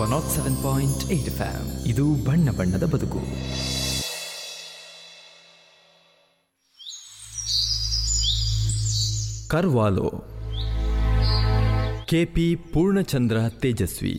not seven point eight FM ಇದು ಬಣ್ಣ ಬಣ್ಣದ ಬದುಕು ಕರ್ವಾಲೋ ಕೆಪಿ ಪೂರ್ಣಚಂದ್ರ ತೇಜಸ್ವಿ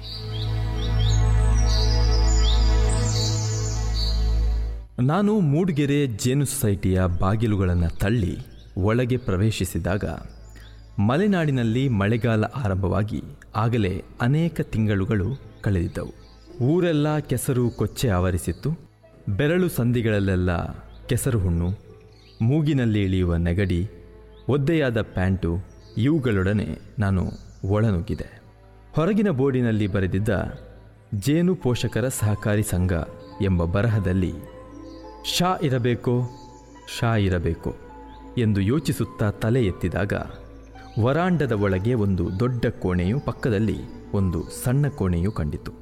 ನಾನು ಮೂಡ್ಗೆರೆ ಜೇನು ಸೊಸೈಟಿಯ ಬಾಗಿಲುಗಳನ್ನು ತಳ್ಳಿ ಒಳಗೆ ಪ್ರವೇಶಿಸಿದಾಗ ಮಲೆನಾಡಿನಲ್ಲಿ ಮಳೆಗಾಲ ಆರಂಭವಾಗಿ ಆಗಲೇ ಅನೇಕ ತಿಂಗಳುಗಳು ಕಳೆದಿದ್ದವು ಊರೆಲ್ಲ ಕೆಸರು ಕೊಚ್ಚೆ ಆವರಿಸಿತ್ತು ಬೆರಳು ಸಂಧಿಗಳಲ್ಲೆಲ್ಲ ಕೆಸರು ಹುಣ್ಣು ಮೂಗಿನಲ್ಲಿ ಇಳಿಯುವ ನೆಗಡಿ ಒದ್ದೆಯಾದ ಪ್ಯಾಂಟು ಇವುಗಳೊಡನೆ ನಾನು ಒಳನುಗ್ಗಿದೆ ಹೊರಗಿನ ಬೋರ್ಡಿನಲ್ಲಿ ಬರೆದಿದ್ದ ಜೇನು ಪೋಷಕರ ಸಹಕಾರಿ ಸಂಘ ಎಂಬ ಬರಹದಲ್ಲಿ ಶಾ ಇರಬೇಕೋ ಶಾ ಇರಬೇಕೋ ಎಂದು ಯೋಚಿಸುತ್ತಾ ತಲೆ ಎತ್ತಿದಾಗ ವರಾಂಡದ ಒಳಗೆ ಒಂದು ದೊಡ್ಡ ಕೋಣೆಯು ಪಕ್ಕದಲ್ಲಿ ಒಂದು ಸಣ್ಣ ಕೋಣೆಯು ಕಂಡಿತು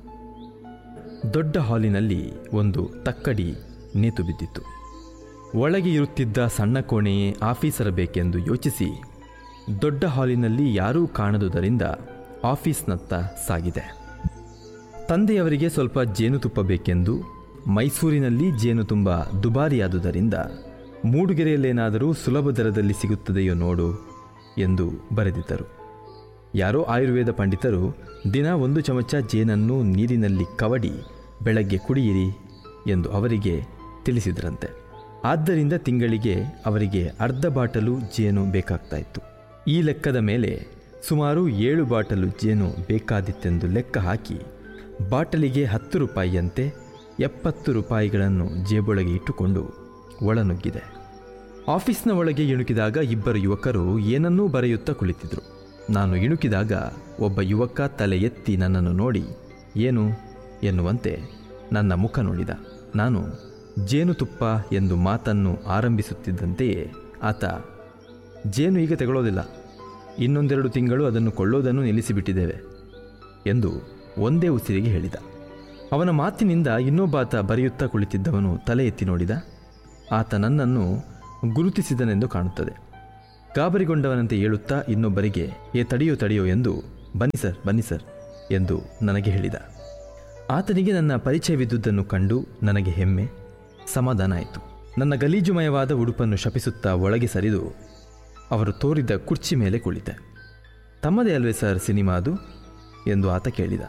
ದೊಡ್ಡ ಹಾಲಿನಲ್ಲಿ ಒಂದು ತಕ್ಕಡಿ ನೇತು ಬಿದ್ದಿತ್ತು ಒಳಗೆ ಇರುತ್ತಿದ್ದ ಸಣ್ಣ ಕೋಣೆಯೇ ಆಫೀಸರ ಬೇಕೆಂದು ಯೋಚಿಸಿ ದೊಡ್ಡ ಹಾಲಿನಲ್ಲಿ ಯಾರೂ ಕಾಣದುದರಿಂದ ಆಫೀಸ್ನತ್ತ ಸಾಗಿದೆ ತಂದೆಯವರಿಗೆ ಸ್ವಲ್ಪ ಜೇನುತುಪ್ಪ ಬೇಕೆಂದು ಮೈಸೂರಿನಲ್ಲಿ ಜೇನು ತುಂಬ ದುಬಾರಿಯಾದುದರಿಂದ ಮೂಡುಗೆರೆಯಲ್ಲೇನಾದರೂ ಸುಲಭ ದರದಲ್ಲಿ ಸಿಗುತ್ತದೆಯೋ ನೋಡು ಎಂದು ಬರೆದಿದ್ದರು ಯಾರೋ ಆಯುರ್ವೇದ ಪಂಡಿತರು ದಿನ ಒಂದು ಚಮಚ ಜೇನನ್ನು ನೀರಿನಲ್ಲಿ ಕವಡಿ ಬೆಳಗ್ಗೆ ಕುಡಿಯಿರಿ ಎಂದು ಅವರಿಗೆ ತಿಳಿಸಿದ್ರಂತೆ ಆದ್ದರಿಂದ ತಿಂಗಳಿಗೆ ಅವರಿಗೆ ಅರ್ಧ ಬಾಟಲು ಜೇನು ಬೇಕಾಗ್ತಾ ಇತ್ತು ಈ ಲೆಕ್ಕದ ಮೇಲೆ ಸುಮಾರು ಏಳು ಬಾಟಲು ಜೇನು ಬೇಕಾದಿತ್ತೆಂದು ಲೆಕ್ಕ ಹಾಕಿ ಬಾಟಲಿಗೆ ಹತ್ತು ರೂಪಾಯಿಯಂತೆ ಎಪ್ಪತ್ತು ರೂಪಾಯಿಗಳನ್ನು ಜೇಬೊಳಗೆ ಇಟ್ಟುಕೊಂಡು ಒಳನುಗ್ಗಿದೆ ಆಫೀಸ್ನ ಒಳಗೆ ಇಣುಕಿದಾಗ ಇಬ್ಬರು ಯುವಕರು ಏನನ್ನೂ ಬರೆಯುತ್ತಾ ಕುಳಿತಿದ್ರು ನಾನು ಇಣುಕಿದಾಗ ಒಬ್ಬ ಯುವಕ ತಲೆ ಎತ್ತಿ ನನ್ನನ್ನು ನೋಡಿ ಏನು ಎನ್ನುವಂತೆ ನನ್ನ ಮುಖ ನೋಡಿದ ನಾನು ಜೇನುತುಪ್ಪ ಎಂದು ಮಾತನ್ನು ಆರಂಭಿಸುತ್ತಿದ್ದಂತೆಯೇ ಆತ ಜೇನು ಈಗ ತಗೊಳ್ಳೋದಿಲ್ಲ ಇನ್ನೊಂದೆರಡು ತಿಂಗಳು ಅದನ್ನು ಕೊಳ್ಳೋದನ್ನು ನಿಲ್ಲಿಸಿಬಿಟ್ಟಿದ್ದೇವೆ ಎಂದು ಒಂದೇ ಉಸಿರಿಗೆ ಹೇಳಿದ ಅವನ ಮಾತಿನಿಂದ ಇನ್ನೊಬ್ಬಾತ ಬರೆಯುತ್ತಾ ಕುಳಿತಿದ್ದವನು ತಲೆ ಎತ್ತಿ ನೋಡಿದ ಆತ ನನ್ನನ್ನು ಗುರುತಿಸಿದನೆಂದು ಕಾಣುತ್ತದೆ ಗಾಬರಿಗೊಂಡವನಂತೆ ಹೇಳುತ್ತಾ ಇನ್ನೊಬ್ಬರಿಗೆ ಏ ತಡೆಯೋ ತಡೆಯೋ ಎಂದು ಬನ್ನಿ ಸರ್ ಬನ್ನಿ ಸರ್ ಎಂದು ನನಗೆ ಹೇಳಿದ ಆತನಿಗೆ ನನ್ನ ಪರಿಚಯವಿದ್ದುದನ್ನು ಕಂಡು ನನಗೆ ಹೆಮ್ಮೆ ಸಮಾಧಾನ ಆಯಿತು ನನ್ನ ಗಲೀಜುಮಯವಾದ ಉಡುಪನ್ನು ಶಪಿಸುತ್ತಾ ಒಳಗೆ ಸರಿದು ಅವರು ತೋರಿದ್ದ ಕುರ್ಚಿ ಮೇಲೆ ಕುಳಿತೆ ತಮ್ಮದೇ ಅಲ್ವೇ ಸರ್ ಸಿನಿಮಾ ಅದು ಎಂದು ಆತ ಕೇಳಿದ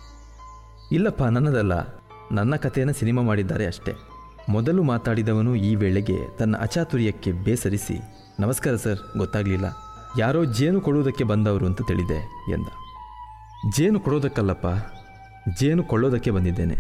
ಇಲ್ಲಪ್ಪ ನನ್ನದಲ್ಲ ನನ್ನ ಕಥೆಯನ್ನು ಸಿನಿಮಾ ಮಾಡಿದ್ದಾರೆ ಅಷ್ಟೇ ಮೊದಲು ಮಾತಾಡಿದವನು ಈ ವೇಳೆಗೆ ತನ್ನ ಅಚಾತುರ್ಯಕ್ಕೆ ಬೇಸರಿಸಿ ನಮಸ್ಕಾರ ಸರ್ ಗೊತ್ತಾಗಲಿಲ್ಲ ಯಾರೋ ಜೇನು ಕೊಡುವುದಕ್ಕೆ ಬಂದವರು ಅಂತ ತಿಳಿದೆ ಎಂದ ಜೇನು ಕೊಡೋದಕ್ಕಲ್ಲಪ್ಪ ಜೇನು ಕೊಳ್ಳೋದಕ್ಕೆ ಬಂದಿದ್ದೇನೆ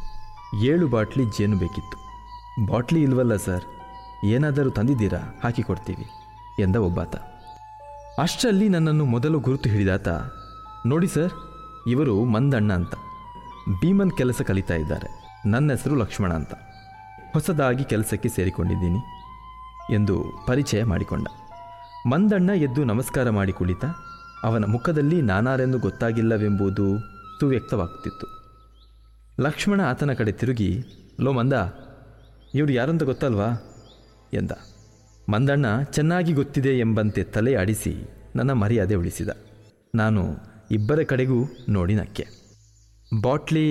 ಏಳು ಬಾಟ್ಲಿ ಜೇನು ಬೇಕಿತ್ತು ಬಾಟ್ಲಿ ಇಲ್ವಲ್ಲ ಸರ್ ಏನಾದರೂ ತಂದಿದ್ದೀರಾ ಹಾಕಿಕೊಡ್ತೀವಿ ಎಂದ ಒಬ್ಬಾತ ಅಷ್ಟರಲ್ಲಿ ನನ್ನನ್ನು ಮೊದಲು ಗುರುತು ಹಿಡಿದಾತ ನೋಡಿ ಸರ್ ಇವರು ಮಂದಣ್ಣ ಅಂತ ಭೀಮನ್ ಕೆಲಸ ಕಲಿತಾ ಇದ್ದಾರೆ ನನ್ನ ಹೆಸರು ಲಕ್ಷ್ಮಣ ಅಂತ ಹೊಸದಾಗಿ ಕೆಲಸಕ್ಕೆ ಸೇರಿಕೊಂಡಿದ್ದೀನಿ ಎಂದು ಪರಿಚಯ ಮಾಡಿಕೊಂಡ ಮಂದಣ್ಣ ಎದ್ದು ನಮಸ್ಕಾರ ಮಾಡಿ ಕುಳಿತ ಅವನ ಮುಖದಲ್ಲಿ ನಾನಾರೆಂದು ಗೊತ್ತಾಗಿಲ್ಲವೆಂಬುದು ಸುವ್ಯಕ್ತವಾಗ್ತಿತ್ತು ಲಕ್ಷ್ಮಣ ಆತನ ಕಡೆ ತಿರುಗಿ ಲೋ ಮಂದ ಇವರು ಯಾರಂತ ಗೊತ್ತಲ್ವಾ ಎಂದ ಮಂದಣ್ಣ ಚೆನ್ನಾಗಿ ಗೊತ್ತಿದೆ ಎಂಬಂತೆ ತಲೆ ಆಡಿಸಿ ನನ್ನ ಮರ್ಯಾದೆ ಉಳಿಸಿದ ನಾನು ಇಬ್ಬರ ಕಡೆಗೂ ನೋಡಿ ನಕ್ಕೆ ಬಾಟ್ಲಿ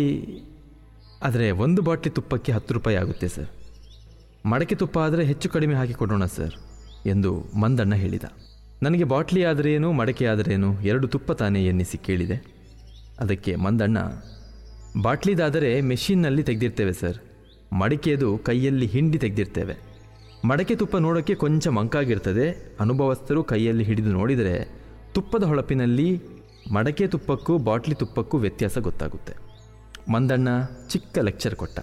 ಆದರೆ ಒಂದು ಬಾಟ್ಲಿ ತುಪ್ಪಕ್ಕೆ ಹತ್ತು ರೂಪಾಯಿ ಆಗುತ್ತೆ ಸರ್ ಮಡಕೆ ತುಪ್ಪ ಆದರೆ ಹೆಚ್ಚು ಕಡಿಮೆ ಹಾಕಿ ಕೊಡೋಣ ಸರ್ ಎಂದು ಮಂದಣ್ಣ ಹೇಳಿದ ನನಗೆ ಬಾಟ್ಲಿ ಆದರೇನು ಮಡಕೆ ಆದರೇನು ಎರಡು ತುಪ್ಪ ತಾನೇ ಎನ್ನಿಸಿ ಕೇಳಿದೆ ಅದಕ್ಕೆ ಮಂದಣ್ಣ ಬಾಟ್ಲಿದಾದರೆ ಮೆಷಿನ್ನಲ್ಲಿ ತೆಗೆದಿರ್ತೇವೆ ಸರ್ ಮಡಿಕೆದು ಕೈಯಲ್ಲಿ ಹಿಂಡಿ ತೆಗೆದಿರ್ತೇವೆ ಮಡಕೆ ತುಪ್ಪ ನೋಡೋಕ್ಕೆ ಕೊಂಚ ಮಂಕಾಗಿರ್ತದೆ ಅನುಭವಸ್ಥರು ಕೈಯಲ್ಲಿ ಹಿಡಿದು ನೋಡಿದರೆ ತುಪ್ಪದ ಹೊಳಪಿನಲ್ಲಿ ಮಡಕೆ ತುಪ್ಪಕ್ಕೂ ಬಾಟ್ಲಿ ತುಪ್ಪಕ್ಕೂ ವ್ಯತ್ಯಾಸ ಗೊತ್ತಾಗುತ್ತೆ ಮಂದಣ್ಣ ಚಿಕ್ಕ ಲೆಕ್ಚರ್ ಕೊಟ್ಟ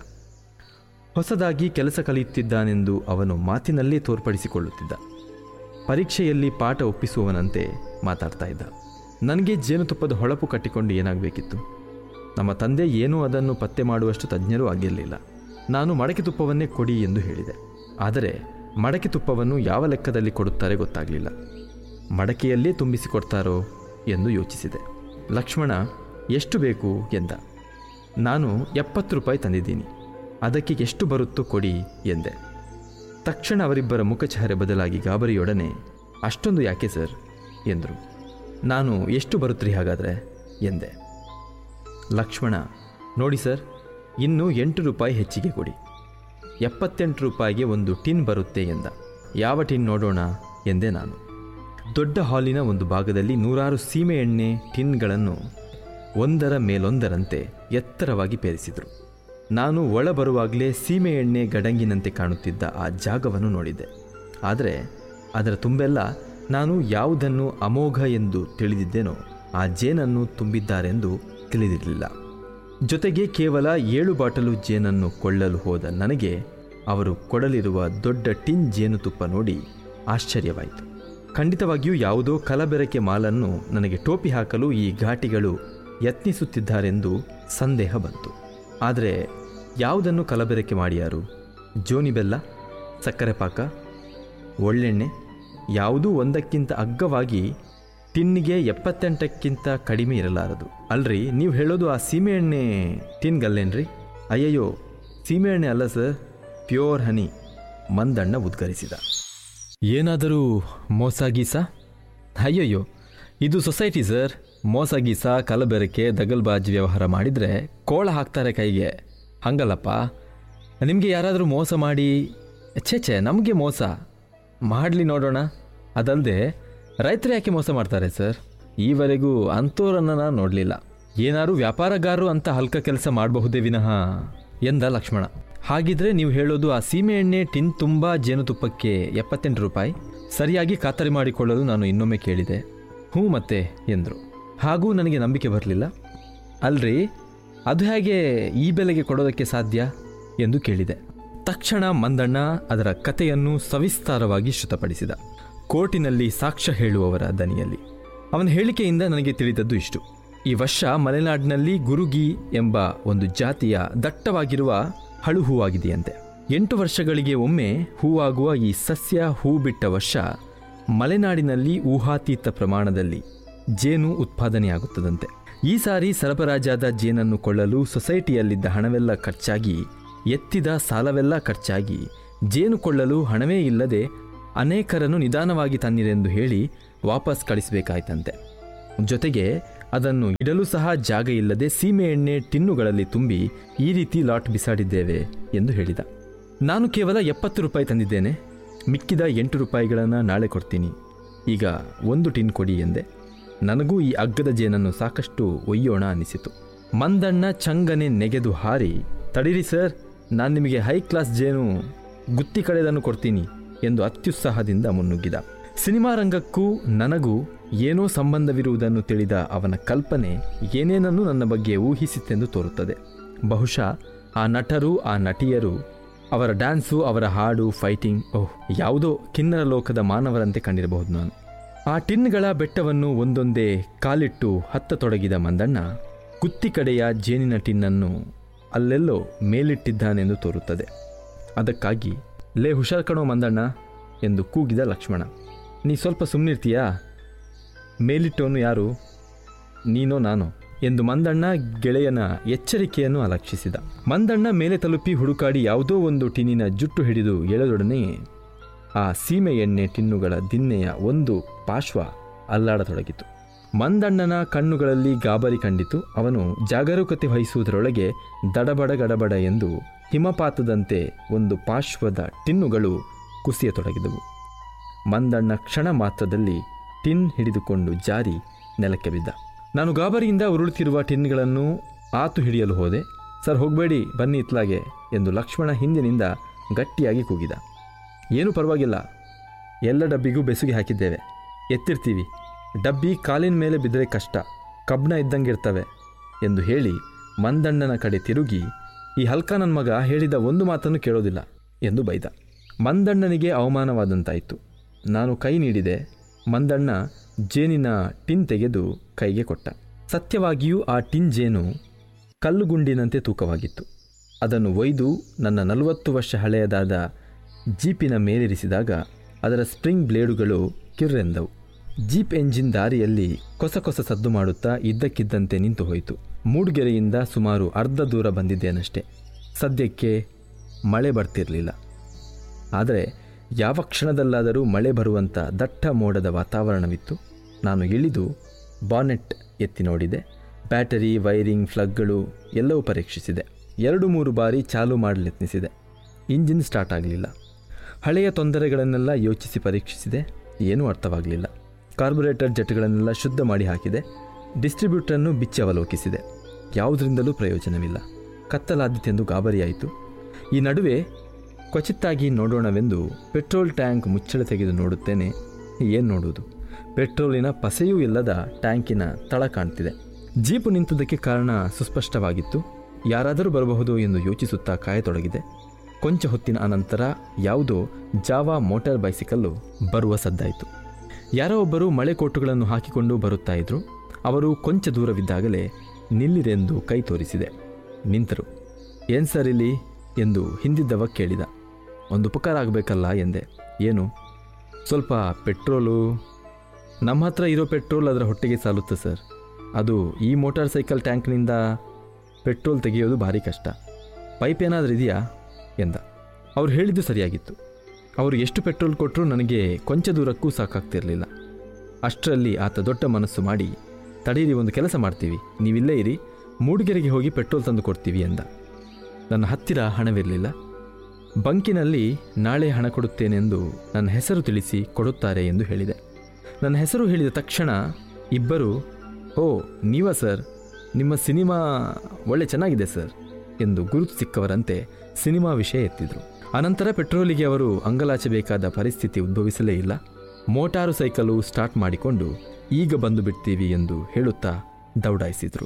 ಹೊಸದಾಗಿ ಕೆಲಸ ಕಲಿಯುತ್ತಿದ್ದಾನೆಂದು ಅವನು ಮಾತಿನಲ್ಲೇ ತೋರ್ಪಡಿಸಿಕೊಳ್ಳುತ್ತಿದ್ದ ಪರೀಕ್ಷೆಯಲ್ಲಿ ಪಾಠ ಒಪ್ಪಿಸುವವನಂತೆ ಮಾತಾಡ್ತಾ ಇದ್ದ ನನಗೆ ಜೇನುತುಪ್ಪದ ಹೊಳಪು ಕಟ್ಟಿಕೊಂಡು ಏನಾಗಬೇಕಿತ್ತು ನಮ್ಮ ತಂದೆ ಏನೂ ಅದನ್ನು ಪತ್ತೆ ಮಾಡುವಷ್ಟು ತಜ್ಞರೂ ಆಗಿರಲಿಲ್ಲ ನಾನು ಮಡಕೆ ತುಪ್ಪವನ್ನೇ ಕೊಡಿ ಎಂದು ಹೇಳಿದೆ ಆದರೆ ಮಡಕೆ ತುಪ್ಪವನ್ನು ಯಾವ ಲೆಕ್ಕದಲ್ಲಿ ಕೊಡುತ್ತಾರೆ ಗೊತ್ತಾಗಲಿಲ್ಲ ಮಡಕೆಯಲ್ಲೇ ತುಂಬಿಸಿಕೊಡ್ತಾರೋ ಎಂದು ಯೋಚಿಸಿದೆ ಲಕ್ಷ್ಮಣ ಎಷ್ಟು ಬೇಕು ಎಂದ ನಾನು ಎಪ್ಪತ್ತು ರೂಪಾಯಿ ತಂದಿದ್ದೀನಿ ಅದಕ್ಕೆ ಎಷ್ಟು ಬರುತ್ತೋ ಕೊಡಿ ಎಂದೆ ತಕ್ಷಣ ಅವರಿಬ್ಬರ ಮುಖಚಹರೆ ಬದಲಾಗಿ ಗಾಬರಿಯೊಡನೆ ಅಷ್ಟೊಂದು ಯಾಕೆ ಸರ್ ಎಂದರು ನಾನು ಎಷ್ಟು ಬರುತ್ತೀರಿ ಹಾಗಾದರೆ ಎಂದೆ ಲಕ್ಷ್ಮಣ ನೋಡಿ ಸರ್ ಇನ್ನು ಎಂಟು ರೂಪಾಯಿ ಹೆಚ್ಚಿಗೆ ಕೊಡಿ ಎಪ್ಪತ್ತೆಂಟು ರೂಪಾಯಿಗೆ ಒಂದು ಟಿನ್ ಬರುತ್ತೆ ಎಂದ ಯಾವ ಟಿನ್ ನೋಡೋಣ ಎಂದೆ ನಾನು ದೊಡ್ಡ ಹಾಲಿನ ಒಂದು ಭಾಗದಲ್ಲಿ ನೂರಾರು ಸೀಮೆ ಎಣ್ಣೆ ಟಿನ್ಗಳನ್ನು ಒಂದರ ಮೇಲೊಂದರಂತೆ ಎತ್ತರವಾಗಿ ಪೇರಿಸಿದರು ನಾನು ಒಳ ಬರುವಾಗಲೇ ಸೀಮೆ ಎಣ್ಣೆ ಗಡಂಗಿನಂತೆ ಕಾಣುತ್ತಿದ್ದ ಆ ಜಾಗವನ್ನು ನೋಡಿದೆ ಆದರೆ ಅದರ ತುಂಬೆಲ್ಲ ನಾನು ಯಾವುದನ್ನು ಅಮೋಘ ಎಂದು ತಿಳಿದಿದ್ದೇನೋ ಆ ಜೇನನ್ನು ತುಂಬಿದ್ದಾರೆಂದು ತಿಳಿದಿರಲಿಲ್ಲ ಜೊತೆಗೆ ಕೇವಲ ಏಳು ಬಾಟಲು ಜೇನನ್ನು ಕೊಳ್ಳಲು ಹೋದ ನನಗೆ ಅವರು ಕೊಡಲಿರುವ ದೊಡ್ಡ ಟಿನ್ ಜೇನುತುಪ್ಪ ನೋಡಿ ಆಶ್ಚರ್ಯವಾಯಿತು ಖಂಡಿತವಾಗಿಯೂ ಯಾವುದೋ ಕಲಬೆರಕೆ ಮಾಲನ್ನು ನನಗೆ ಟೋಪಿ ಹಾಕಲು ಈ ಘಾಟಿಗಳು ಯತ್ನಿಸುತ್ತಿದ್ದಾರೆಂದು ಸಂದೇಹ ಬಂತು ಆದರೆ ಯಾವುದನ್ನು ಕಲಬೆರಕೆ ಮಾಡಿಯಾರು ಜೋನಿ ಬೆಲ್ಲ ಸಕ್ಕರೆ ಪಾಕ ಒಳ್ಳೆಣ್ಣೆ ಯಾವುದೂ ಒಂದಕ್ಕಿಂತ ಅಗ್ಗವಾಗಿ ಟಿನ್ನಿಗೆ ಎಪ್ಪತ್ತೆಂಟಕ್ಕಿಂತ ಕಡಿಮೆ ಇರಲಾರದು ಅಲ್ರಿ ನೀವು ಹೇಳೋದು ಆ ಸೀಮೆಎಣ್ಣೆ ಟಿನ್ಗಲ್ಲೇನ್ರಿ ಅಯ್ಯಯ್ಯೋ ಸೀಮೆಎಣ್ಣೆ ಅಲ್ಲ ಸರ್ ಪ್ಯೂರ್ ಹನಿ ಮಂದಣ್ಣ ಉದ್ಗರಿಸಿದ ಏನಾದರೂ ಮೋಸ ಗೀಸ ಅಯ್ಯಯ್ಯೋ ಇದು ಸೊಸೈಟಿ ಸರ್ ಮೋಸ ಗೀಸ ಕಲಬೆರಕೆ ದಗಲ್ಬಾಜ್ ವ್ಯವಹಾರ ಮಾಡಿದರೆ ಕೋಳ ಹಾಕ್ತಾರೆ ಕೈಗೆ ಹಂಗಲ್ಲಪ್ಪ ನಿಮಗೆ ಯಾರಾದರೂ ಮೋಸ ಮಾಡಿ ಛೇ ಛೇ ನಮಗೆ ಮೋಸ ಮಾಡಲಿ ನೋಡೋಣ ಅದಲ್ಲದೆ ರೈತರು ಯಾಕೆ ಮೋಸ ಮಾಡ್ತಾರೆ ಸರ್ ಈವರೆಗೂ ಅಂಥವ್ರನ್ನ ನಾನು ನೋಡಲಿಲ್ಲ ಏನಾರು ವ್ಯಾಪಾರಗಾರರು ಅಂತ ಹಲ್ಕ ಕೆಲಸ ಮಾಡಬಹುದೇ ವಿನಃ ಎಂದ ಲಕ್ಷ್ಮಣ ಹಾಗಿದ್ರೆ ನೀವು ಹೇಳೋದು ಆ ಸೀಮೆ ಎಣ್ಣೆ ಟಿನ್ ತುಂಬ ಜೇನುತುಪ್ಪಕ್ಕೆ ಎಪ್ಪತ್ತೆಂಟು ರೂಪಾಯಿ ಸರಿಯಾಗಿ ಖಾತರಿ ಮಾಡಿಕೊಳ್ಳಲು ನಾನು ಇನ್ನೊಮ್ಮೆ ಕೇಳಿದೆ ಹ್ಞೂ ಮತ್ತೆ ಎಂದರು ಹಾಗೂ ನನಗೆ ನಂಬಿಕೆ ಬರಲಿಲ್ಲ ಅಲ್ರಿ ಅದು ಹೇಗೆ ಈ ಬೆಲೆಗೆ ಕೊಡೋದಕ್ಕೆ ಸಾಧ್ಯ ಎಂದು ಕೇಳಿದೆ ತಕ್ಷಣ ಮಂದಣ್ಣ ಅದರ ಕಥೆಯನ್ನು ಸವಿಸ್ತಾರವಾಗಿ ಶ್ರುತಪಡಿಸಿದ ಕೋರ್ಟಿನಲ್ಲಿ ಸಾಕ್ಷ್ಯ ಹೇಳುವವರ ದನಿಯಲ್ಲಿ ಅವನ ಹೇಳಿಕೆಯಿಂದ ನನಗೆ ತಿಳಿದದ್ದು ಇಷ್ಟು ಈ ವರ್ಷ ಮಲೆನಾಡಿನಲ್ಲಿ ಗುರುಗಿ ಎಂಬ ಒಂದು ಜಾತಿಯ ದಟ್ಟವಾಗಿರುವ ಹಳು ಹೂವಾಗಿದೆಯಂತೆ ಎಂಟು ವರ್ಷಗಳಿಗೆ ಒಮ್ಮೆ ಹೂವಾಗುವ ಈ ಸಸ್ಯ ಹೂ ಬಿಟ್ಟ ವರ್ಷ ಮಲೆನಾಡಿನಲ್ಲಿ ಊಹಾತೀತ ಪ್ರಮಾಣದಲ್ಲಿ ಜೇನು ಉತ್ಪಾದನೆಯಾಗುತ್ತದಂತೆ ಈ ಸಾರಿ ಸರಬರಾಜಾದ ಜೇನನ್ನು ಕೊಳ್ಳಲು ಸೊಸೈಟಿಯಲ್ಲಿದ್ದ ಹಣವೆಲ್ಲ ಖರ್ಚಾಗಿ ಎತ್ತಿದ ಸಾಲವೆಲ್ಲ ಖರ್ಚಾಗಿ ಜೇನು ಕೊಳ್ಳಲು ಹಣವೇ ಇಲ್ಲದೆ ಅನೇಕರನ್ನು ನಿಧಾನವಾಗಿ ತನ್ನಿರೆಂದು ಹೇಳಿ ವಾಪಸ್ ಕಳಿಸಬೇಕಾಯ್ತಂತೆ ಜೊತೆಗೆ ಅದನ್ನು ಇಡಲು ಸಹ ಜಾಗ ಇಲ್ಲದೆ ಸೀಮೆ ಎಣ್ಣೆ ಟಿನ್ನುಗಳಲ್ಲಿ ತುಂಬಿ ಈ ರೀತಿ ಲಾಟ್ ಬಿಸಾಡಿದ್ದೇವೆ ಎಂದು ಹೇಳಿದ ನಾನು ಕೇವಲ ಎಪ್ಪತ್ತು ರೂಪಾಯಿ ತಂದಿದ್ದೇನೆ ಮಿಕ್ಕಿದ ಎಂಟು ರೂಪಾಯಿಗಳನ್ನು ನಾಳೆ ಕೊಡ್ತೀನಿ ಈಗ ಒಂದು ಟಿನ್ ಕೊಡಿ ಎಂದೆ ನನಗೂ ಈ ಅಗ್ಗದ ಜೇನನ್ನು ಸಾಕಷ್ಟು ಒಯ್ಯೋಣ ಅನ್ನಿಸಿತು ಮಂದಣ್ಣ ಚಂಗನೆ ನೆಗೆದು ಹಾರಿ ತಡೀರಿ ಸರ್ ನಾನು ನಿಮಗೆ ಹೈ ಕ್ಲಾಸ್ ಜೇನು ಗುತ್ತಿ ಕಡೆದನ್ನು ಕೊಡ್ತೀನಿ ಎಂದು ಅತ್ಯುತ್ಸಾಹದಿಂದ ಮುನ್ನುಗ್ಗಿದ ಸಿನಿಮಾ ರಂಗಕ್ಕೂ ನನಗೂ ಏನೋ ಸಂಬಂಧವಿರುವುದನ್ನು ತಿಳಿದ ಅವನ ಕಲ್ಪನೆ ಏನೇನನ್ನು ನನ್ನ ಬಗ್ಗೆ ಊಹಿಸಿತೆಂದು ತೋರುತ್ತದೆ ಬಹುಶಃ ಆ ನಟರು ಆ ನಟಿಯರು ಅವರ ಡ್ಯಾನ್ಸು ಅವರ ಹಾಡು ಫೈಟಿಂಗ್ ಓಹ್ ಯಾವುದೋ ಕಿನ್ನರ ಲೋಕದ ಮಾನವರಂತೆ ಕಂಡಿರಬಹುದು ನಾನು ಆ ಟಿನ್ಗಳ ಬೆಟ್ಟವನ್ನು ಒಂದೊಂದೇ ಕಾಲಿಟ್ಟು ಹತ್ತತೊಡಗಿದ ಮಂದಣ್ಣ ಕುತ್ತಿ ಕಡೆಯ ಜೇನಿನ ಟಿನ್ನನ್ನು ಅಲ್ಲೆಲ್ಲೋ ಮೇಲಿಟ್ಟಿದ್ದಾನೆಂದು ತೋರುತ್ತದೆ ಅದಕ್ಕಾಗಿ ಲೇ ಹುಷಾರ್ ಕಣೋ ಮಂದಣ್ಣ ಎಂದು ಕೂಗಿದ ಲಕ್ಷ್ಮಣ ನೀ ಸ್ವಲ್ಪ ಸುಮ್ಮನಿರ್ತೀಯಾ ಮೇಲಿಟ್ಟವನು ಯಾರು ನೀನೋ ನಾನೋ ಎಂದು ಮಂದಣ್ಣ ಗೆಳೆಯನ ಎಚ್ಚರಿಕೆಯನ್ನು ಅಲಕ್ಷಿಸಿದ ಮಂದಣ್ಣ ಮೇಲೆ ತಲುಪಿ ಹುಡುಕಾಡಿ ಯಾವುದೋ ಒಂದು ಟಿನ್ನಿನ ಜುಟ್ಟು ಹಿಡಿದು ಎಳೆದೊಡನೆ ಆ ಸೀಮೆ ಎಣ್ಣೆ ಟಿನ್ನುಗಳ ದಿನ್ನೆಯ ಒಂದು ಪಾರ್ಶ್ವ ಅಲ್ಲಾಡತೊಡಗಿತು ಮಂದಣ್ಣನ ಕಣ್ಣುಗಳಲ್ಲಿ ಗಾಬರಿ ಕಂಡಿತು ಅವನು ಜಾಗರೂಕತೆ ವಹಿಸುವುದರೊಳಗೆ ದಡಬಡ ಗಡಬಡ ಎಂದು ಹಿಮಪಾತದಂತೆ ಒಂದು ಪಾರ್ಶ್ವದ ಟಿನ್ನುಗಳು ಕುಸಿಯತೊಡಗಿದವು ಮಂದಣ್ಣ ಕ್ಷಣ ಮಾತ್ರದಲ್ಲಿ ಟಿನ್ ಹಿಡಿದುಕೊಂಡು ಜಾರಿ ನೆಲಕ್ಕೆ ಬಿದ್ದ ನಾನು ಗಾಬರಿಯಿಂದ ಉರುಳುತ್ತಿರುವ ಟಿನ್ಗಳನ್ನು ಆತು ಹಿಡಿಯಲು ಹೋದೆ ಸರ್ ಹೋಗಬೇಡಿ ಬನ್ನಿ ಇತ್ಲಾಗೆ ಎಂದು ಲಕ್ಷ್ಮಣ ಹಿಂದಿನಿಂದ ಗಟ್ಟಿಯಾಗಿ ಕೂಗಿದ ಏನೂ ಪರವಾಗಿಲ್ಲ ಎಲ್ಲ ಡಬ್ಬಿಗೂ ಬೆಸುಗೆ ಹಾಕಿದ್ದೇವೆ ಎತ್ತಿರ್ತೀವಿ ಡಬ್ಬಿ ಕಾಲಿನ ಮೇಲೆ ಬಿದ್ದರೆ ಕಷ್ಟ ಕಬ್ಣ ಇದ್ದಂಗಿರ್ತವೆ ಎಂದು ಹೇಳಿ ಮಂದಣ್ಣನ ಕಡೆ ತಿರುಗಿ ಈ ಹಲ್ಕ ನನ್ನ ಮಗ ಹೇಳಿದ ಒಂದು ಮಾತನ್ನು ಕೇಳೋದಿಲ್ಲ ಎಂದು ಬೈದ ಮಂದಣ್ಣನಿಗೆ ಅವಮಾನವಾದಂತಾಯಿತು ನಾನು ಕೈ ನೀಡಿದೆ ಮಂದಣ್ಣ ಜೇನಿನ ಟಿನ್ ತೆಗೆದು ಕೈಗೆ ಕೊಟ್ಟ ಸತ್ಯವಾಗಿಯೂ ಆ ಟಿನ್ ಜೇನು ಕಲ್ಲುಗುಂಡಿನಂತೆ ತೂಕವಾಗಿತ್ತು ಅದನ್ನು ಒಯ್ದು ನನ್ನ ನಲವತ್ತು ವರ್ಷ ಹಳೆಯದಾದ ಜೀಪಿನ ಮೇಲಿರಿಸಿದಾಗ ಅದರ ಸ್ಪ್ರಿಂಗ್ ಬ್ಲೇಡುಗಳು ಕಿರ್ರೆಂದವು ಜೀಪ್ ಎಂಜಿನ್ ದಾರಿಯಲ್ಲಿ ಕೊಸ ಕೊಸ ಸದ್ದು ಮಾಡುತ್ತಾ ಇದ್ದಕ್ಕಿದ್ದಂತೆ ನಿಂತು ಹೋಯಿತು ಮೂಡ್ಗೆರೆಯಿಂದ ಸುಮಾರು ಅರ್ಧ ದೂರ ಬಂದಿದ್ದೇನಷ್ಟೆ ಸದ್ಯಕ್ಕೆ ಮಳೆ ಬರ್ತಿರಲಿಲ್ಲ ಆದರೆ ಯಾವ ಕ್ಷಣದಲ್ಲಾದರೂ ಮಳೆ ಬರುವಂಥ ದಟ್ಟ ಮೋಡದ ವಾತಾವರಣವಿತ್ತು ನಾನು ಇಳಿದು ಬಾನೆಟ್ ಎತ್ತಿ ನೋಡಿದೆ ಬ್ಯಾಟರಿ ವೈರಿಂಗ್ ಫ್ಲಗ್ಗಳು ಎಲ್ಲವೂ ಪರೀಕ್ಷಿಸಿದೆ ಎರಡು ಮೂರು ಬಾರಿ ಚಾಲೂ ಮಾಡಲೆತ್ನಿಸಿದೆ ಇಂಜಿನ್ ಸ್ಟಾರ್ಟ್ ಆಗಲಿಲ್ಲ ಹಳೆಯ ತೊಂದರೆಗಳನ್ನೆಲ್ಲ ಯೋಚಿಸಿ ಪರೀಕ್ಷಿಸಿದೆ ಏನೂ ಅರ್ಥವಾಗಲಿಲ್ಲ ಕಾರ್ಬೊರೇಟರ್ ಜೆಟ್ಗಳನ್ನೆಲ್ಲ ಶುದ್ಧ ಮಾಡಿ ಹಾಕಿದೆ ಡಿಸ್ಟ್ರಿಬ್ಯೂಟರನ್ನು ಬಿಚ್ಚಿ ಅವಲೋಕಿಸಿದೆ ಯಾವುದರಿಂದಲೂ ಪ್ರಯೋಜನವಿಲ್ಲ ಕತ್ತಲಾದೀತೆಂದು ಗಾಬರಿಯಾಯಿತು ಈ ನಡುವೆ ಕ್ವಚಿತ್ತಾಗಿ ನೋಡೋಣವೆಂದು ಪೆಟ್ರೋಲ್ ಟ್ಯಾಂಕ್ ಮುಚ್ಚಳ ತೆಗೆದು ನೋಡುತ್ತೇನೆ ಏನು ನೋಡುವುದು ಪೆಟ್ರೋಲಿನ ಪಸೆಯೂ ಇಲ್ಲದ ಟ್ಯಾಂಕಿನ ತಳ ಕಾಣ್ತಿದೆ ಜೀಪು ನಿಂತುದಕ್ಕೆ ಕಾರಣ ಸುಸ್ಪಷ್ಟವಾಗಿತ್ತು ಯಾರಾದರೂ ಬರಬಹುದು ಎಂದು ಯೋಚಿಸುತ್ತಾ ಕಾಯತೊಡಗಿದೆ ಕೊಂಚ ಹೊತ್ತಿನ ಅನಂತರ ಯಾವುದೋ ಜಾವಾ ಮೋಟಾರ್ ಬೈಸಿಕಲ್ಲು ಬರುವ ಸದ್ದಾಯಿತು ಯಾರೋ ಒಬ್ಬರು ಮಳೆ ಕೋಟುಗಳನ್ನು ಹಾಕಿಕೊಂಡು ಬರುತ್ತಾ ಇದ್ರು ಅವರು ಕೊಂಚ ದೂರವಿದ್ದಾಗಲೇ ನಿಲ್ಲಿರೆಂದು ಕೈ ತೋರಿಸಿದೆ ನಿಂತರು ಏನು ಸರ್ ಇಲ್ಲಿ ಎಂದು ಹಿಂದಿದ್ದವ ಕೇಳಿದ ಒಂದು ಉಪಕಾರ ಆಗಬೇಕಲ್ಲ ಎಂದೆ ಏನು ಸ್ವಲ್ಪ ಪೆಟ್ರೋಲು ನಮ್ಮ ಹತ್ರ ಇರೋ ಪೆಟ್ರೋಲ್ ಅದರ ಹೊಟ್ಟೆಗೆ ಸಾಲುತ್ತೆ ಸರ್ ಅದು ಈ ಮೋಟಾರ್ ಸೈಕಲ್ ಟ್ಯಾಂಕ್ನಿಂದ ಪೆಟ್ರೋಲ್ ತೆಗೆಯೋದು ಭಾರಿ ಕಷ್ಟ ಪೈಪ್ ಏನಾದರೂ ಇದೆಯಾ ಎಂದ ಅವ್ರು ಹೇಳಿದ್ದು ಸರಿಯಾಗಿತ್ತು ಅವರು ಎಷ್ಟು ಪೆಟ್ರೋಲ್ ಕೊಟ್ಟರೂ ನನಗೆ ಕೊಂಚ ದೂರಕ್ಕೂ ಸಾಕಾಗ್ತಿರಲಿಲ್ಲ ಅಷ್ಟರಲ್ಲಿ ಆತ ದೊಡ್ಡ ಮನಸ್ಸು ಮಾಡಿ ತಡೀರಿ ಒಂದು ಕೆಲಸ ಮಾಡ್ತೀವಿ ನೀವಿಲ್ಲೇ ಇರಿ ಮೂಡಿಗೆರೆಗೆ ಹೋಗಿ ಪೆಟ್ರೋಲ್ ತಂದು ಕೊಡ್ತೀವಿ ಎಂದ ನನ್ನ ಹತ್ತಿರ ಹಣವಿರಲಿಲ್ಲ ಬಂಕಿನಲ್ಲಿ ನಾಳೆ ಹಣ ಕೊಡುತ್ತೇನೆಂದು ನನ್ನ ಹೆಸರು ತಿಳಿಸಿ ಕೊಡುತ್ತಾರೆ ಎಂದು ಹೇಳಿದೆ ನನ್ನ ಹೆಸರು ಹೇಳಿದ ತಕ್ಷಣ ಇಬ್ಬರು ಓ ನೀವಾ ಸರ್ ನಿಮ್ಮ ಸಿನಿಮಾ ಒಳ್ಳೆ ಚೆನ್ನಾಗಿದೆ ಸರ್ ಎಂದು ಗುರುತು ಸಿಕ್ಕವರಂತೆ ಸಿನಿಮಾ ವಿಷಯ ಎತ್ತಿದ್ರು ಅನಂತರ ಪೆಟ್ರೋಲಿಗೆ ಅವರು ಅಂಗಲಾಚಬೇಕಾದ ಪರಿಸ್ಥಿತಿ ಉದ್ಭವಿಸಲೇ ಇಲ್ಲ ಮೋಟಾರು ಸೈಕಲು ಸ್ಟಾರ್ಟ್ ಮಾಡಿಕೊಂಡು ಈಗ ಬಂದು ಬಿಡ್ತೀವಿ ಎಂದು ಹೇಳುತ್ತಾ ದೌಡಾಯಿಸಿದ್ರು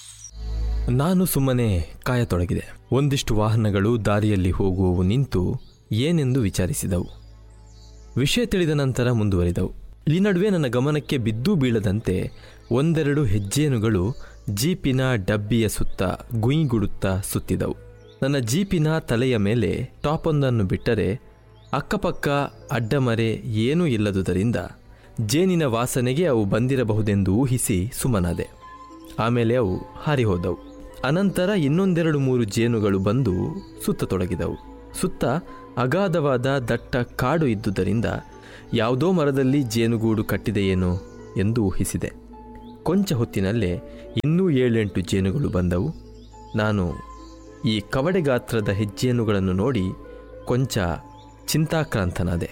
ನಾನು ಸುಮ್ಮನೆ ಕಾಯತೊಡಗಿದೆ ಒಂದಿಷ್ಟು ವಾಹನಗಳು ದಾರಿಯಲ್ಲಿ ಹೋಗುವವು ನಿಂತು ಏನೆಂದು ವಿಚಾರಿಸಿದವು ವಿಷಯ ತಿಳಿದ ನಂತರ ಮುಂದುವರಿದವು ಈ ನಡುವೆ ನನ್ನ ಗಮನಕ್ಕೆ ಬಿದ್ದೂ ಬೀಳದಂತೆ ಒಂದೆರಡು ಹೆಜ್ಜೇನುಗಳು ಜೀಪಿನ ಡಬ್ಬಿಯ ಸುತ್ತ ಗುಯಿಗುಡುತ್ತಾ ಸುತ್ತಿದವು ನನ್ನ ಜೀಪಿನ ತಲೆಯ ಮೇಲೆ ಟಾಪೊಂದನ್ನು ಬಿಟ್ಟರೆ ಅಕ್ಕಪಕ್ಕ ಅಡ್ಡಮರೆ ಏನೂ ಇಲ್ಲದುದರಿಂದ ಜೇನಿನ ವಾಸನೆಗೆ ಅವು ಬಂದಿರಬಹುದೆಂದು ಊಹಿಸಿ ಸುಮ್ಮನಾದೆ ಆಮೇಲೆ ಅವು ಹಾರಿ ಹೋದವು ಅನಂತರ ಇನ್ನೊಂದೆರಡು ಮೂರು ಜೇನುಗಳು ಬಂದು ಸುತ್ತತೊಡಗಿದವು ಸುತ್ತ ಅಗಾಧವಾದ ದಟ್ಟ ಕಾಡು ಇದ್ದುದರಿಂದ ಯಾವುದೋ ಮರದಲ್ಲಿ ಜೇನುಗೂಡು ಕಟ್ಟಿದೆಯೇನೋ ಎಂದು ಊಹಿಸಿದೆ ಕೊಂಚ ಹೊತ್ತಿನಲ್ಲೇ ಇನ್ನೂ ಏಳೆಂಟು ಜೇನುಗಳು ಬಂದವು ನಾನು ಈ ಕವಡೆ ಗಾತ್ರದ ಹೆಜ್ಜೇನುಗಳನ್ನು ನೋಡಿ ಕೊಂಚ ಚಿಂತಾಕ್ರಾಂತನಾದೆ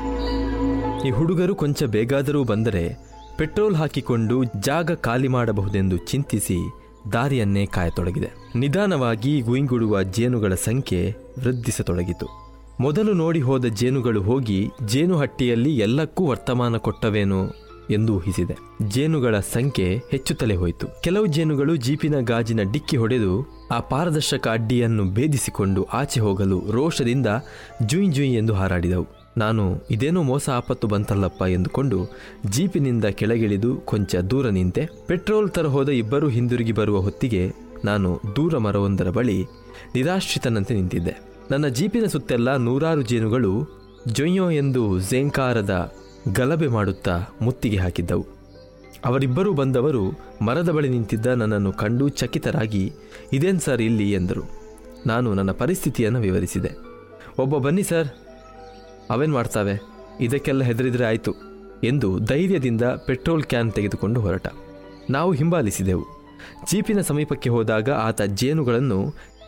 ಈ ಹುಡುಗರು ಕೊಂಚ ಬೇಗಾದರೂ ಬಂದರೆ ಪೆಟ್ರೋಲ್ ಹಾಕಿಕೊಂಡು ಜಾಗ ಖಾಲಿ ಮಾಡಬಹುದೆಂದು ಚಿಂತಿಸಿ ದಾರಿಯನ್ನೇ ಕಾಯತೊಡಗಿದೆ ನಿಧಾನವಾಗಿ ಗುಯಿಂಗುಡುವ ಜೇನುಗಳ ಸಂಖ್ಯೆ ವೃದ್ಧಿಸತೊಡಗಿತು ಮೊದಲು ನೋಡಿ ಹೋದ ಜೇನುಗಳು ಹೋಗಿ ಜೇನುಹಟ್ಟಿಯಲ್ಲಿ ಎಲ್ಲಕ್ಕೂ ವರ್ತಮಾನ ಕೊಟ್ಟವೇನೋ ಎಂದು ಊಹಿಸಿದೆ ಜೇನುಗಳ ಸಂಖ್ಯೆ ಹೆಚ್ಚುತ್ತಲೇ ಹೋಯಿತು ಕೆಲವು ಜೇನುಗಳು ಜೀಪಿನ ಗಾಜಿನ ಡಿಕ್ಕಿ ಹೊಡೆದು ಆ ಪಾರದರ್ಶಕ ಅಡ್ಡಿಯನ್ನು ಭೇದಿಸಿಕೊಂಡು ಆಚೆ ಹೋಗಲು ರೋಷದಿಂದ ಜುಯ್ ಜುಯ್ ಎಂದು ಹಾರಾಡಿದವು ನಾನು ಇದೇನೋ ಮೋಸ ಆಪತ್ತು ಬಂತಲ್ಲಪ್ಪ ಎಂದುಕೊಂಡು ಜೀಪಿನಿಂದ ಕೆಳಗಿಳಿದು ಕೊಂಚ ದೂರ ನಿಂತೆ ಪೆಟ್ರೋಲ್ ತರ ಹೋದ ಇಬ್ಬರು ಹಿಂದಿರುಗಿ ಬರುವ ಹೊತ್ತಿಗೆ ನಾನು ದೂರ ಮರವೊಂದರ ಬಳಿ ನಿರಾಶ್ರಿತನಂತೆ ನಿಂತಿದ್ದೆ ನನ್ನ ಜೀಪಿನ ಸುತ್ತೆಲ್ಲ ನೂರಾರು ಜೇನುಗಳು ಜೊಯ್ಯೋ ಎಂದು ಝೇಂಕಾರದ ಗಲಭೆ ಮಾಡುತ್ತಾ ಮುತ್ತಿಗೆ ಹಾಕಿದ್ದವು ಅವರಿಬ್ಬರೂ ಬಂದವರು ಮರದ ಬಳಿ ನಿಂತಿದ್ದ ನನ್ನನ್ನು ಕಂಡು ಚಕಿತರಾಗಿ ಇದೇನು ಸರ್ ಇಲ್ಲಿ ಎಂದರು ನಾನು ನನ್ನ ಪರಿಸ್ಥಿತಿಯನ್ನು ವಿವರಿಸಿದೆ ಒಬ್ಬ ಬನ್ನಿ ಸರ್ ಅವೇನು ಮಾಡ್ತಾವೆ ಇದಕ್ಕೆಲ್ಲ ಹೆದರಿದ್ರೆ ಆಯಿತು ಎಂದು ಧೈರ್ಯದಿಂದ ಪೆಟ್ರೋಲ್ ಕ್ಯಾನ್ ತೆಗೆದುಕೊಂಡು ಹೊರಟ ನಾವು ಹಿಂಬಾಲಿಸಿದೆವು ಜೀಪಿನ ಸಮೀಪಕ್ಕೆ ಹೋದಾಗ ಆತ ಜೇನುಗಳನ್ನು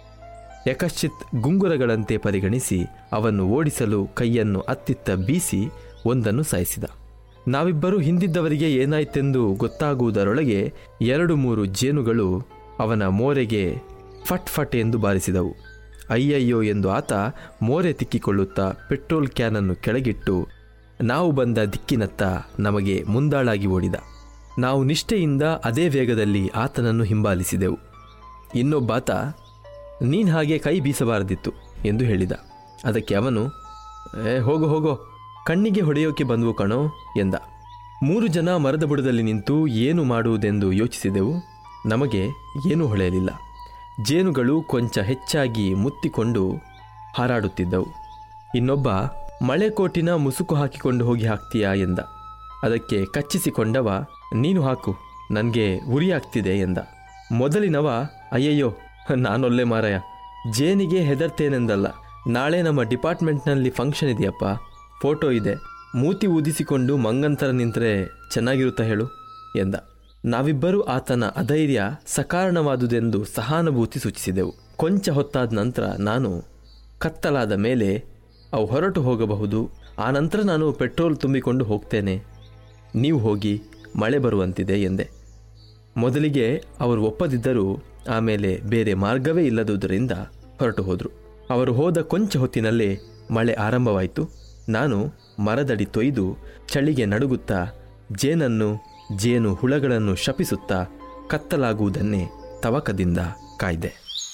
ಯಕಶ್ಚಿತ್ ಗುಂಗುರಗಳಂತೆ ಪರಿಗಣಿಸಿ ಅವನ್ನು ಓಡಿಸಲು ಕೈಯನ್ನು ಅತ್ತಿತ್ತ ಬೀಸಿ ಒಂದನ್ನು ಸಾಯಿಸಿದ ನಾವಿಬ್ಬರು ಹಿಂದಿದ್ದವರಿಗೆ ಏನಾಯ್ತೆಂದು ಗೊತ್ತಾಗುವುದರೊಳಗೆ ಎರಡು ಮೂರು ಜೇನುಗಳು ಅವನ ಮೋರೆಗೆ ಫಟ್ ಫಟ್ ಎಂದು ಬಾರಿಸಿದವು ಅಯ್ಯಯ್ಯೋ ಎಂದು ಆತ ಮೋರೆ ತಿಕ್ಕಿಕೊಳ್ಳುತ್ತಾ ಪೆಟ್ರೋಲ್ ಕ್ಯಾನನ್ನು ಕೆಳಗಿಟ್ಟು ನಾವು ಬಂದ ದಿಕ್ಕಿನತ್ತ ನಮಗೆ ಮುಂದಾಳಾಗಿ ಓಡಿದ ನಾವು ನಿಷ್ಠೆಯಿಂದ ಅದೇ ವೇಗದಲ್ಲಿ ಆತನನ್ನು ಹಿಂಬಾಲಿಸಿದೆವು ಇನ್ನೊಬ್ಬಾತ ನೀನು ಹಾಗೆ ಕೈ ಬೀಸಬಾರದಿತ್ತು ಎಂದು ಹೇಳಿದ ಅದಕ್ಕೆ ಅವನು ಏ ಹೋಗೋ ಹೋಗೋ ಕಣ್ಣಿಗೆ ಹೊಡೆಯೋಕೆ ಬಂದವು ಕಣೋ ಎಂದ ಮೂರು ಜನ ಮರದ ಬುಡದಲ್ಲಿ ನಿಂತು ಏನು ಮಾಡುವುದೆಂದು ಯೋಚಿಸಿದೆವು ನಮಗೆ ಏನೂ ಹೊಳೆಯಲಿಲ್ಲ ಜೇನುಗಳು ಕೊಂಚ ಹೆಚ್ಚಾಗಿ ಮುತ್ತಿಕೊಂಡು ಹಾರಾಡುತ್ತಿದ್ದವು ಇನ್ನೊಬ್ಬ ಮಳೆಕೋಟಿನ ಮುಸುಕು ಹಾಕಿಕೊಂಡು ಹೋಗಿ ಹಾಕ್ತೀಯಾ ಎಂದ ಅದಕ್ಕೆ ಕಚ್ಚಿಸಿಕೊಂಡವ ನೀನು ಹಾಕು ನನಗೆ ಉರಿ ಆಗ್ತಿದೆ ಎಂದ ಮೊದಲಿನವ ಅಯ್ಯಯ್ಯೋ ನಾನೊಲ್ಲೆ ಮಾರಾಯ ಜೇನಿಗೆ ಹೆದರ್ತೇನೆಂದಲ್ಲ ನಾಳೆ ನಮ್ಮ ಡಿಪಾರ್ಟ್ಮೆಂಟ್ನಲ್ಲಿ ಫಂಕ್ಷನ್ ಇದೆಯಪ್ಪ ಫೋಟೋ ಇದೆ ಮೂತಿ ಊದಿಸಿಕೊಂಡು ಮಂಗಂತರ ನಿಂತರೆ ಚೆನ್ನಾಗಿರುತ್ತಾ ಹೇಳು ಎಂದ ನಾವಿಬ್ಬರೂ ಆತನ ಅಧೈರ್ಯ ಸಕಾರಣವಾದುದೆಂದು ಸಹಾನುಭೂತಿ ಸೂಚಿಸಿದೆವು ಕೊಂಚ ಹೊತ್ತಾದ ನಂತರ ನಾನು ಕತ್ತಲಾದ ಮೇಲೆ ಅವು ಹೊರಟು ಹೋಗಬಹುದು ಆ ನಂತರ ನಾನು ಪೆಟ್ರೋಲ್ ತುಂಬಿಕೊಂಡು ಹೋಗ್ತೇನೆ ನೀವು ಹೋಗಿ ಮಳೆ ಬರುವಂತಿದೆ ಎಂದೆ ಮೊದಲಿಗೆ ಅವರು ಒಪ್ಪದಿದ್ದರೂ ಆಮೇಲೆ ಬೇರೆ ಮಾರ್ಗವೇ ಇಲ್ಲದುದರಿಂದ ಹೊರಟು ಹೋದರು ಅವರು ಹೋದ ಕೊಂಚ ಹೊತ್ತಿನಲ್ಲೇ ಮಳೆ ಆರಂಭವಾಯಿತು ನಾನು ಮರದಡಿ ತೊಯ್ದು ಚಳಿಗೆ ನಡುಗುತ್ತಾ ಜೇನನ್ನು ಜೇನು ಹುಳಗಳನ್ನು ಶಪಿಸುತ್ತಾ ಕತ್ತಲಾಗುವುದನ್ನೇ ತವಕದಿಂದ ಕಾಯ್ದೆ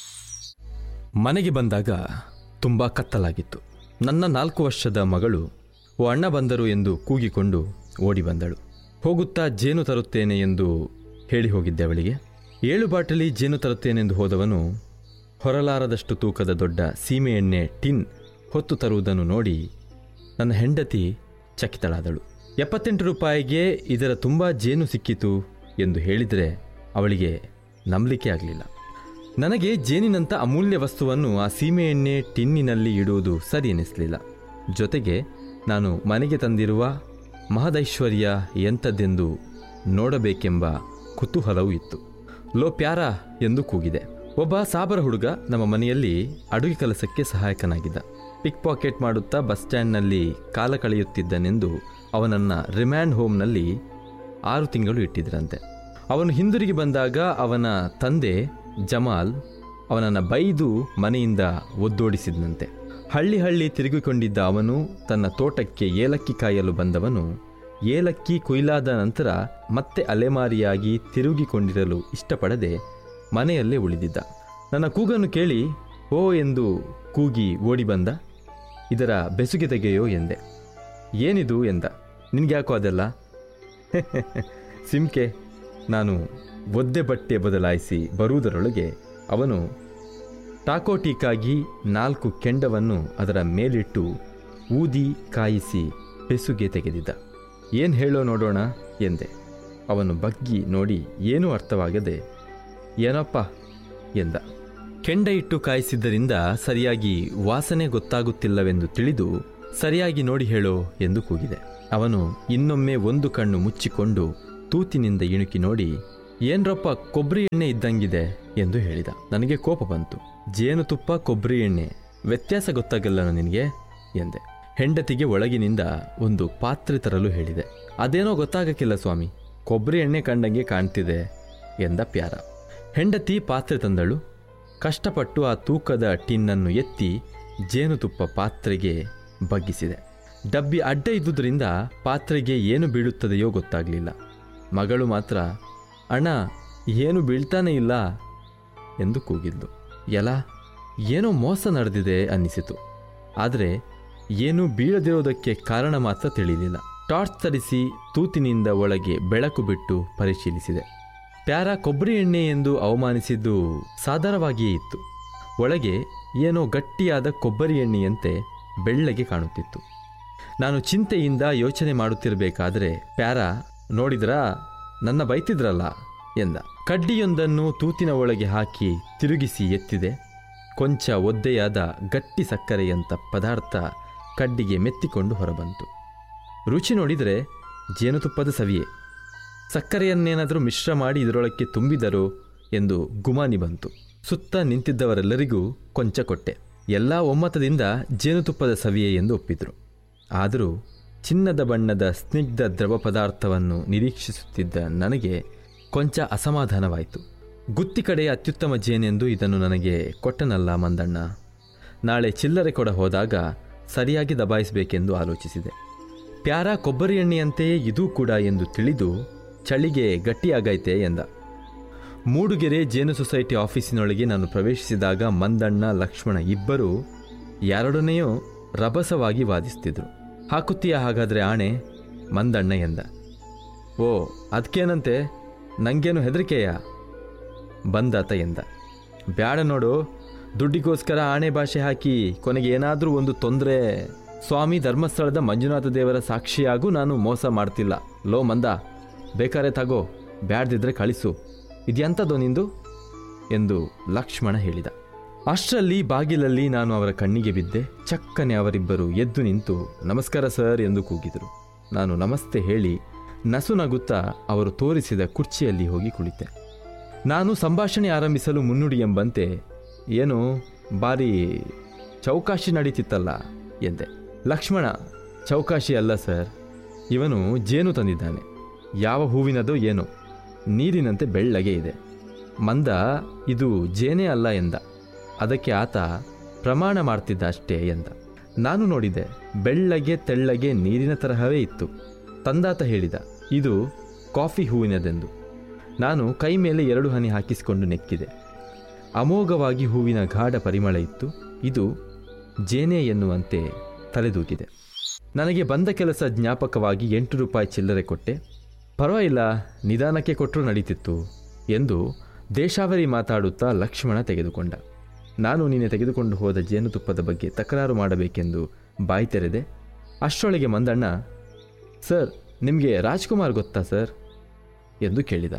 ಮನೆಗೆ ಬಂದಾಗ ತುಂಬ ಕತ್ತಲಾಗಿತ್ತು ನನ್ನ ನಾಲ್ಕು ವರ್ಷದ ಮಗಳು ಓ ಅಣ್ಣ ಬಂದರು ಎಂದು ಕೂಗಿಕೊಂಡು ಓಡಿ ಬಂದಳು ಹೋಗುತ್ತಾ ಜೇನು ತರುತ್ತೇನೆ ಎಂದು ಹೇಳಿ ಹೋಗಿದ್ದೆ ಅವಳಿಗೆ ಏಳು ಬಾಟಲಿ ಜೇನು ತರುತ್ತೇನೆಂದು ಹೋದವನು ಹೊರಲಾರದಷ್ಟು ತೂಕದ ದೊಡ್ಡ ಸೀಮೆ ಎಣ್ಣೆ ಟಿನ್ ಹೊತ್ತು ತರುವುದನ್ನು ನೋಡಿ ನನ್ನ ಹೆಂಡತಿ ಚಕಿತಳಾದಳು ಎಪ್ಪತ್ತೆಂಟು ರೂಪಾಯಿಗೆ ಇದರ ತುಂಬ ಜೇನು ಸಿಕ್ಕಿತು ಎಂದು ಹೇಳಿದರೆ ಅವಳಿಗೆ ನಂಬಲಿಕ್ಕೆ ಆಗಲಿಲ್ಲ ನನಗೆ ಜೇನಿನಂಥ ಅಮೂಲ್ಯ ವಸ್ತುವನ್ನು ಆ ಸೀಮೆ ಎಣ್ಣೆ ಟಿನ್ನಿನಲ್ಲಿ ಇಡುವುದು ಸರಿ ಎನಿಸಲಿಲ್ಲ ಜೊತೆಗೆ ನಾನು ಮನೆಗೆ ತಂದಿರುವ ಮಹದೈಶ್ವರ್ಯ ಎಂಥದ್ದೆಂದು ನೋಡಬೇಕೆಂಬ ಕುತೂಹಲವೂ ಇತ್ತು ಲೋ ಪ್ಯಾರ ಎಂದು ಕೂಗಿದೆ ಒಬ್ಬ ಸಾಬರ ಹುಡುಗ ನಮ್ಮ ಮನೆಯಲ್ಲಿ ಅಡುಗೆ ಕೆಲಸಕ್ಕೆ ಸಹಾಯಕನಾಗಿದ್ದ ಪಿಕ್ ಪಾಕೆಟ್ ಮಾಡುತ್ತಾ ಬಸ್ ಸ್ಟ್ಯಾಂಡ್ನಲ್ಲಿ ಕಾಲ ಕಳೆಯುತ್ತಿದ್ದನೆಂದು ಅವನನ್ನು ರಿಮ್ಯಾಂಡ್ ಹೋಮ್ನಲ್ಲಿ ಆರು ತಿಂಗಳು ಇಟ್ಟಿದ್ರಂತೆ ಅವನು ಹಿಂದಿರುಗಿ ಬಂದಾಗ ಅವನ ತಂದೆ ಜಮಾಲ್ ಅವನನ್ನು ಬೈದು ಮನೆಯಿಂದ ಒದ್ದೋಡಿಸಿದನಂತೆ ಹಳ್ಳಿ ಹಳ್ಳಿ ತಿರುಗಿಕೊಂಡಿದ್ದ ಅವನು ತನ್ನ ತೋಟಕ್ಕೆ ಏಲಕ್ಕಿ ಕಾಯಲು ಬಂದವನು ಏಲಕ್ಕಿ ಕೊಯ್ಲಾದ ನಂತರ ಮತ್ತೆ ಅಲೆಮಾರಿಯಾಗಿ ತಿರುಗಿಕೊಂಡಿರಲು ಇಷ್ಟಪಡದೆ ಮನೆಯಲ್ಲೇ ಉಳಿದಿದ್ದ ನನ್ನ ಕೂಗನ್ನು ಕೇಳಿ ಓ ಎಂದು ಕೂಗಿ ಓಡಿ ಬಂದ ಇದರ ಬೆಸುಗೆ ತೆಗೆಯೋ ಎಂದೆ ಏನಿದು ಎಂದ ನಿನ್ಗ್ಯಾಕೋ ಅದೆಲ್ಲ ಸಿಮ್ಕೆ ನಾನು ಒದ್ದೆ ಬಟ್ಟೆ ಬದಲಾಯಿಸಿ ಬರುವುದರೊಳಗೆ ಅವನು ಟಾಕೋಟೀಕಾಗಿ ನಾಲ್ಕು ಕೆಂಡವನ್ನು ಅದರ ಮೇಲಿಟ್ಟು ಊದಿ ಕಾಯಿಸಿ ಬೆಸುಗೆ ತೆಗೆದಿದ್ದ ಏನು ಹೇಳೋ ನೋಡೋಣ ಎಂದೆ ಅವನು ಬಗ್ಗಿ ನೋಡಿ ಏನೂ ಅರ್ಥವಾಗದೆ ಏನಪ್ಪ ಎಂದ ಕೆಂಡ ಇಟ್ಟು ಕಾಯಿಸಿದ್ದರಿಂದ ಸರಿಯಾಗಿ ವಾಸನೆ ಗೊತ್ತಾಗುತ್ತಿಲ್ಲವೆಂದು ತಿಳಿದು ಸರಿಯಾಗಿ ನೋಡಿ ಹೇಳೋ ಎಂದು ಕೂಗಿದೆ ಅವನು ಇನ್ನೊಮ್ಮೆ ಒಂದು ಕಣ್ಣು ಮುಚ್ಚಿಕೊಂಡು ತೂತಿನಿಂದ ಇಣುಕಿ ನೋಡಿ ಏನ್ರಪ್ಪ ಕೊಬ್ಬರಿ ಎಣ್ಣೆ ಇದ್ದಂಗಿದೆ ಎಂದು ಹೇಳಿದ ನನಗೆ ಕೋಪ ಬಂತು ಜೇನುತುಪ್ಪ ಕೊಬ್ಬರಿ ಎಣ್ಣೆ ವ್ಯತ್ಯಾಸ ಗೊತ್ತಾಗಲ್ಲ ನಿನಗೆ ಎಂದೆ ಹೆಂಡತಿಗೆ ಒಳಗಿನಿಂದ ಒಂದು ಪಾತ್ರೆ ತರಲು ಹೇಳಿದೆ ಅದೇನೋ ಗೊತ್ತಾಗಕ್ಕಿಲ್ಲ ಸ್ವಾಮಿ ಕೊಬ್ಬರಿ ಎಣ್ಣೆ ಕಂಡಂಗೆ ಕಾಣ್ತಿದೆ ಎಂದ ಪ್ಯಾರ ಹೆಂಡತಿ ಪಾತ್ರೆ ತಂದಳು ಕಷ್ಟಪಟ್ಟು ಆ ತೂಕದ ಟಿನ್ನನ್ನು ಎತ್ತಿ ಜೇನುತುಪ್ಪ ಪಾತ್ರೆಗೆ ಬಗ್ಗಿಸಿದೆ ಡಬ್ಬಿ ಅಡ್ಡ ಇದ್ದುದರಿಂದ ಪಾತ್ರೆಗೆ ಏನು ಬೀಳುತ್ತದೆಯೋ ಗೊತ್ತಾಗಲಿಲ್ಲ ಮಗಳು ಮಾತ್ರ ಅಣ್ಣ ಏನು ಬೀಳ್ತಾನೆ ಇಲ್ಲ ಎಂದು ಕೂಗಿದ್ಲು ಎಲ ಏನೋ ಮೋಸ ನಡೆದಿದೆ ಅನ್ನಿಸಿತು ಆದರೆ ಏನೂ ಬೀಳದಿರೋದಕ್ಕೆ ಕಾರಣ ಮಾತ್ರ ತಿಳಿಲಿಲ್ಲ ಟಾರ್ಚ್ ತರಿಸಿ ತೂತಿನಿಂದ ಒಳಗೆ ಬೆಳಕು ಬಿಟ್ಟು ಪರಿಶೀಲಿಸಿದೆ ಪ್ಯಾರ ಕೊಬ್ಬರಿ ಎಣ್ಣೆ ಎಂದು ಅವಮಾನಿಸಿದ್ದು ಸಾಧಾರವಾಗಿಯೇ ಇತ್ತು ಒಳಗೆ ಏನೋ ಗಟ್ಟಿಯಾದ ಕೊಬ್ಬರಿ ಎಣ್ಣೆಯಂತೆ ಬೆಳ್ಳಗೆ ಕಾಣುತ್ತಿತ್ತು ನಾನು ಚಿಂತೆಯಿಂದ ಯೋಚನೆ ಮಾಡುತ್ತಿರಬೇಕಾದರೆ ಪ್ಯಾರ ನೋಡಿದ್ರಾ ನನ್ನ ಬೈತಿದ್ರಲ್ಲ ಎಂದ ಕಡ್ಡಿಯೊಂದನ್ನು ತೂತಿನ ಒಳಗೆ ಹಾಕಿ ತಿರುಗಿಸಿ ಎತ್ತಿದೆ ಕೊಂಚ ಒದ್ದೆಯಾದ ಗಟ್ಟಿ ಸಕ್ಕರೆಯಂಥ ಪದಾರ್ಥ ಕಡ್ಡಿಗೆ ಮೆತ್ತಿಕೊಂಡು ಹೊರಬಂತು ರುಚಿ ನೋಡಿದರೆ ಜೇನುತುಪ್ಪದ ಸವಿಯೇ ಸಕ್ಕರೆಯನ್ನೇನಾದರೂ ಮಿಶ್ರ ಮಾಡಿ ಇದರೊಳಕ್ಕೆ ತುಂಬಿದರೋ ಎಂದು ಗುಮಾನಿ ಬಂತು ಸುತ್ತ ನಿಂತಿದ್ದವರೆಲ್ಲರಿಗೂ ಕೊಂಚ ಕೊಟ್ಟೆ ಎಲ್ಲ ಒಮ್ಮತದಿಂದ ಜೇನುತುಪ್ಪದ ಸವಿಯೇ ಎಂದು ಒಪ್ಪಿದರು ಆದರೂ ಚಿನ್ನದ ಬಣ್ಣದ ಸ್ನಿಗ್ಧ ದ್ರವ ಪದಾರ್ಥವನ್ನು ನಿರೀಕ್ಷಿಸುತ್ತಿದ್ದ ನನಗೆ ಕೊಂಚ ಅಸಮಾಧಾನವಾಯಿತು ಗುತ್ತಿ ಕಡೆ ಅತ್ಯುತ್ತಮ ಜೇನೆಂದು ಇದನ್ನು ನನಗೆ ಕೊಟ್ಟನಲ್ಲ ಮಂದಣ್ಣ ನಾಳೆ ಚಿಲ್ಲರೆ ಕೊಡ ಹೋದಾಗ ಸರಿಯಾಗಿ ದಬಾಯಿಸಬೇಕೆಂದು ಆಲೋಚಿಸಿದೆ ಪ್ಯಾರ ಕೊಬ್ಬರಿ ಎಣ್ಣೆಯಂತೆಯೇ ಇದೂ ಕೂಡ ಎಂದು ತಿಳಿದು ಚಳಿಗೆ ಗಟ್ಟಿಯಾಗೈತೆ ಎಂದ ಮೂಡುಗೆರೆ ಜೇನು ಸೊಸೈಟಿ ಆಫೀಸಿನೊಳಗೆ ನಾನು ಪ್ರವೇಶಿಸಿದಾಗ ಮಂದಣ್ಣ ಲಕ್ಷ್ಮಣ ಇಬ್ಬರೂ ಯಾರೊಡನೆಯೋ ರಭಸವಾಗಿ ವಾದಿಸ್ತಿದ್ರು ಹಾಕುತ್ತೀಯ ಹಾಗಾದರೆ ಆಣೆ ಮಂದಣ್ಣ ಎಂದ ಓ ಅದಕ್ಕೇನಂತೆ ನಂಗೇನು ಹೆದರಿಕೆಯ ಬಂದಾತ ಎಂದ ಬ್ಯಾಡ ನೋಡು ದುಡ್ಡಿಗೋಸ್ಕರ ಆಣೆ ಭಾಷೆ ಹಾಕಿ ಕೊನೆಗೆ ಏನಾದರೂ ಒಂದು ತೊಂದರೆ ಸ್ವಾಮಿ ಧರ್ಮಸ್ಥಳದ ಮಂಜುನಾಥ ದೇವರ ಸಾಕ್ಷಿಯಾಗೂ ನಾನು ಮೋಸ ಮಾಡ್ತಿಲ್ಲ ಲೋ ಮಂದ ಬೇಕಾರೆ ತಗೋ ಬ್ಯಾಡ್ದಿದ್ರೆ ಕಳಿಸು ಇದೆಂಥದ್ದು ನಿಂದು ಎಂದು ಲಕ್ಷ್ಮಣ ಹೇಳಿದ ಅಷ್ಟರಲ್ಲಿ ಬಾಗಿಲಲ್ಲಿ ನಾನು ಅವರ ಕಣ್ಣಿಗೆ ಬಿದ್ದೆ ಚಕ್ಕನೆ ಅವರಿಬ್ಬರು ಎದ್ದು ನಿಂತು ನಮಸ್ಕಾರ ಸರ್ ಎಂದು ಕೂಗಿದರು ನಾನು ನಮಸ್ತೆ ಹೇಳಿ ನಸು ನಗುತ್ತಾ ಅವರು ತೋರಿಸಿದ ಕುರ್ಚಿಯಲ್ಲಿ ಹೋಗಿ ಕುಳಿತೆ ನಾನು ಸಂಭಾಷಣೆ ಆರಂಭಿಸಲು ಮುನ್ನುಡಿ ಎಂಬಂತೆ ಏನು ಬಾರಿ ಚೌಕಾಶಿ ನಡೀತಿತ್ತಲ್ಲ ಎಂದೆ ಲಕ್ಷ್ಮಣ ಚೌಕಾಶಿ ಅಲ್ಲ ಸರ್ ಇವನು ಜೇನು ತಂದಿದ್ದಾನೆ ಯಾವ ಹೂವಿನದೋ ಏನೋ ನೀರಿನಂತೆ ಬೆಳ್ಳಗೆ ಇದೆ ಮಂದ ಇದು ಜೇನೇ ಅಲ್ಲ ಎಂದ ಅದಕ್ಕೆ ಆತ ಪ್ರಮಾಣ ಮಾಡ್ತಿದ್ದ ಅಷ್ಟೇ ಎಂದ ನಾನು ನೋಡಿದೆ ಬೆಳ್ಳಗೆ ತೆಳ್ಳಗೆ ನೀರಿನ ತರಹವೇ ಇತ್ತು ತಂದಾತ ಹೇಳಿದ ಇದು ಕಾಫಿ ಹೂವಿನದೆಂದು ನಾನು ಕೈ ಮೇಲೆ ಎರಡು ಹನಿ ಹಾಕಿಸಿಕೊಂಡು ನೆಕ್ಕಿದೆ ಅಮೋಘವಾಗಿ ಹೂವಿನ ಗಾಢ ಪರಿಮಳ ಇತ್ತು ಇದು ಜೇನೆ ಎನ್ನುವಂತೆ ತಲೆದೂಗಿದೆ ನನಗೆ ಬಂದ ಕೆಲಸ ಜ್ಞಾಪಕವಾಗಿ ಎಂಟು ರೂಪಾಯಿ ಚಿಲ್ಲರೆ ಕೊಟ್ಟೆ ಪರವಾಗಿಲ್ಲ ನಿಧಾನಕ್ಕೆ ಕೊಟ್ಟರೂ ನಡೀತಿತ್ತು ಎಂದು ದೇಶಾವರಿ ಮಾತಾಡುತ್ತಾ ಲಕ್ಷ್ಮಣ ತೆಗೆದುಕೊಂಡ ನಾನು ನೀನೆ ತೆಗೆದುಕೊಂಡು ಹೋದ ಜೇನುತುಪ್ಪದ ಬಗ್ಗೆ ತಕರಾರು ಮಾಡಬೇಕೆಂದು ಬಾಯಿ ತೆರೆದೆ ಅಷ್ಟರೊಳಗೆ ಮಂದಣ್ಣ ಸರ್ ನಿಮಗೆ ರಾಜ್ಕುಮಾರ್ ಗೊತ್ತಾ ಸರ್ ಎಂದು ಕೇಳಿದ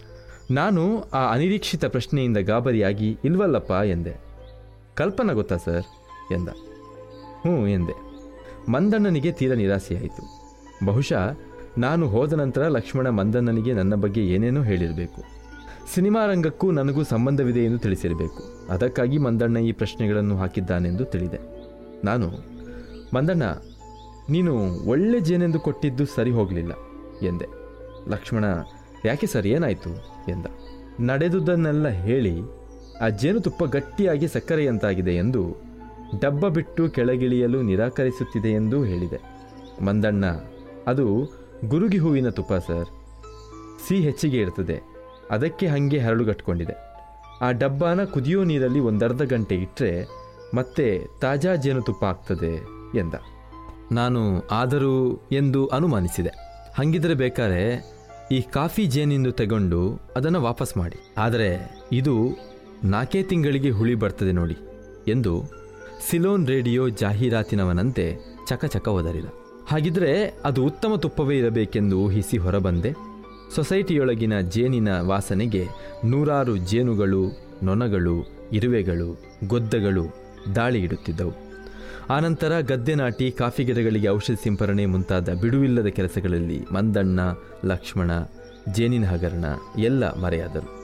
ನಾನು ಆ ಅನಿರೀಕ್ಷಿತ ಪ್ರಶ್ನೆಯಿಂದ ಗಾಬರಿಯಾಗಿ ಇಲ್ವಲ್ಲಪ್ಪ ಎಂದೆ ಕಲ್ಪನಾ ಗೊತ್ತಾ ಸರ್ ಎಂದ ಹ್ಞೂ ಎಂದೆ ಮಂದಣ್ಣನಿಗೆ ತೀರ ನಿರಾಸೆಯಾಯಿತು ಬಹುಶಃ ನಾನು ಹೋದ ನಂತರ ಲಕ್ಷ್ಮಣ ಮಂದಣ್ಣನಿಗೆ ನನ್ನ ಬಗ್ಗೆ ಏನೇನೋ ಹೇಳಿರಬೇಕು ಸಿನಿಮಾ ರಂಗಕ್ಕೂ ನನಗೂ ಸಂಬಂಧವಿದೆ ಎಂದು ತಿಳಿಸಿರಬೇಕು ಅದಕ್ಕಾಗಿ ಮಂದಣ್ಣ ಈ ಪ್ರಶ್ನೆಗಳನ್ನು ಹಾಕಿದ್ದಾನೆಂದು ತಿಳಿದೆ ನಾನು ಮಂದಣ್ಣ ನೀನು ಒಳ್ಳೆ ಜೇನೆಂದು ಕೊಟ್ಟಿದ್ದು ಸರಿ ಹೋಗಲಿಲ್ಲ ಎಂದೆ ಲಕ್ಷ್ಮಣ ಯಾಕೆ ಸರ್ ಏನಾಯಿತು ಎಂದ ನಡೆದುದನ್ನೆಲ್ಲ ಹೇಳಿ ಆ ಜೇನುತುಪ್ಪ ಗಟ್ಟಿಯಾಗಿ ಸಕ್ಕರೆಯಂತಾಗಿದೆ ಎಂದು ಡಬ್ಬ ಬಿಟ್ಟು ಕೆಳಗಿಳಿಯಲು ನಿರಾಕರಿಸುತ್ತಿದೆ ಎಂದು ಹೇಳಿದೆ ಮಂದಣ್ಣ ಅದು ಗುರುಗಿ ಹೂವಿನ ತುಪ್ಪ ಸರ್ ಸಿಹಿ ಹೆಚ್ಚಿಗೆ ಇರ್ತದೆ ಅದಕ್ಕೆ ಹಾಗೆ ಹರಳುಗಟ್ಕೊಂಡಿದೆ ಆ ಡಬ್ಬನ ಕುದಿಯೋ ನೀರಲ್ಲಿ ಒಂದರ್ಧ ಗಂಟೆ ಇಟ್ಟರೆ ಮತ್ತೆ ತಾಜಾ ಜೇನುತುಪ್ಪ ಆಗ್ತದೆ ಎಂದ ನಾನು ಆದರೂ ಎಂದು ಅನುಮಾನಿಸಿದೆ ಹಂಗಿದ್ರೆ ಬೇಕಾದ್ರೆ ಈ ಕಾಫಿ ಜೇನಿಂದು ತಗೊಂಡು ಅದನ್ನು ವಾಪಸ್ ಮಾಡಿ ಆದರೆ ಇದು ನಾಲ್ಕೇ ತಿಂಗಳಿಗೆ ಹುಳಿ ಬರ್ತದೆ ನೋಡಿ ಎಂದು ಸಿಲೋನ್ ರೇಡಿಯೋ ಜಾಹೀರಾತಿನವನಂತೆ ಚಕಚಕ ಒದರಿದ ಹಾಗಿದ್ರೆ ಅದು ಉತ್ತಮ ತುಪ್ಪವೇ ಇರಬೇಕೆಂದು ಊಹಿಸಿ ಹೊರಬಂದೆ ಸೊಸೈಟಿಯೊಳಗಿನ ಜೇನಿನ ವಾಸನೆಗೆ ನೂರಾರು ಜೇನುಗಳು ನೊಣಗಳು ಇರುವೆಗಳು ಗೊದ್ದಗಳು ದಾಳಿ ಇಡುತ್ತಿದ್ದವು ಆನಂತರ ಗದ್ದೆ ನಾಟಿ ಕಾಫಿ ಗಿಡಗಳಿಗೆ ಔಷಧಿ ಸಿಂಪರಣೆ ಮುಂತಾದ ಬಿಡುವಿಲ್ಲದ ಕೆಲಸಗಳಲ್ಲಿ ಮಂದಣ್ಣ ಲಕ್ಷ್ಮಣ ಜೇನಿನ ಹಗರಣ ಎಲ್ಲ ಮರೆಯಾದರು